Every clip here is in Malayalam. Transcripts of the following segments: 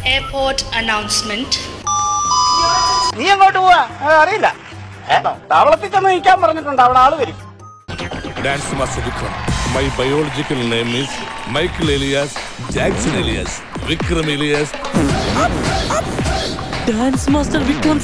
airport announcement. നീ എങ്ങോട്ട് പോവാ ആ, അറിയില്ല താവളത്തിൽ ചെന്ന് നിൽക്കാൻ പറഞ്ഞിട്ടുണ്ട് അവിടെ ആള് വരും dance master Vikram my biological name is Michael alias Jackson alias Vikram alias dance master Vikram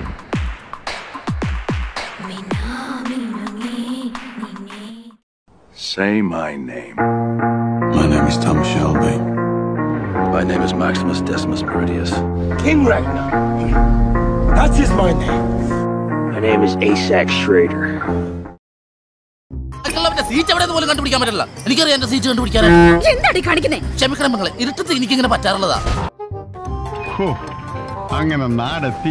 Say my name. My name is Tom Shelby. My name is Maximus Decimus Meridius. King Ragnar. That is my name. My name is Asax Schrader. Seat എവിടെ പോലും കണ്ടുപിടിക്കാൻ പറ്റില്ല എനിക്കറിയാം എന്റെ സീറ്റ് കണ്ടുപിടിക്കാൻ എന്താടി കാണിക്കുന്നേ ക്ഷമിക്കണം മകളെ ഇരുട്ടത്ത് എനിക്കിങ്ങനെ പറ്റാറുള്ളതാ അങ്ങനെ നാടെത്തി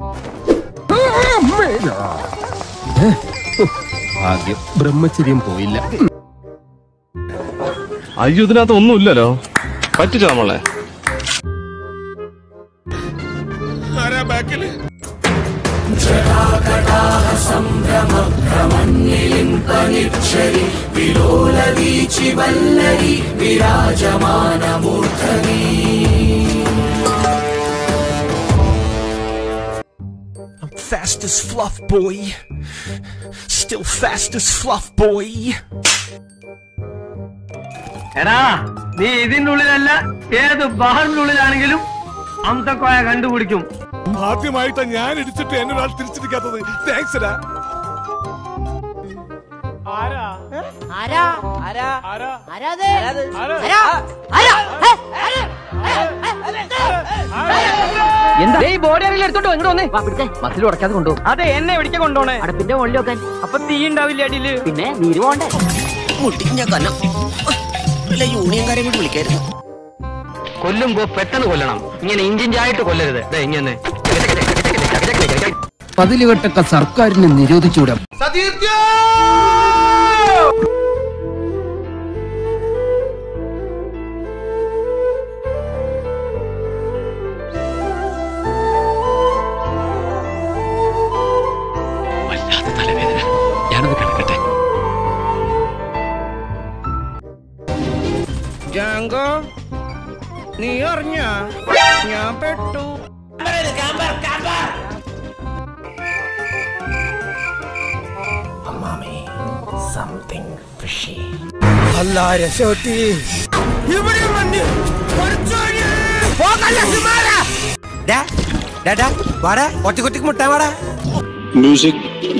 ആദ്യം ബ്രഹ്മചര്യം പോയില്ല അയ്യോ ഇതിനകത്ത് ഒന്നുമില്ലല്ലോ പറ്റിച്ചോ നമ്മളെ I'm fast as fluff, boy. Still fast as fluff, boy. എടാ നീ ഇതിന്റെ ഉള്ളിലല്ല ഏത് ബഹറിന്റെ ഉള്ളിലാണെങ്കിലും അന്തക്കോയ കണ്ടുപിടിക്കും ആദ്യമായിട്ടാ ഞാൻ ഇടിച്ചിട്ട് എന്നെ ഒരാൾ തിരിച്ചിരിക്കാത്തത് താങ്ക്സ് ഡാ എന്താ ഈ ബോഡി അറിയില്ല എടുത്തോട്ടോ ഇങ്ങോട്ട് വന്നേ മസിൽ ഉടക്കാതെ കൊണ്ടു അതെ എന്നെ എവിടേക്ക് കൊണ്ടോണേ അടുപ്പിന്റെ മുകളിൽ വെക്കാൻ അപ്പൊ തീ ഉണ്ടാവില്ല അടിയില് പിന്നെ നീര് പോണ്ടേ യൂണിയൻകാരെ കൂടി വിളിക്കായിരുന്നു കൊല്ലുമ്പോ പെട്ടെന്ന് കൊല്ലണം ഇങ്ങനെ ഇഞ്ചിഞ്ചായിട്ട് കൊല്ലരുത് ദേ ഇങ്ങനെ പതിലുകെട്ടൊക്കെ സർക്കാരിന് നിരോധിച്ചുകൂടാ ഞാനത് കിടക്കട്ടെ ജാങ്കോ നീ അറിഞ്ഞ ഞാൻ പെട്ടു അല്ല രസോത്തി ഇവിടെ വന്ന് ഒറ്റ കുട്ടിക്ക് മുട്ടാ വാടാ Music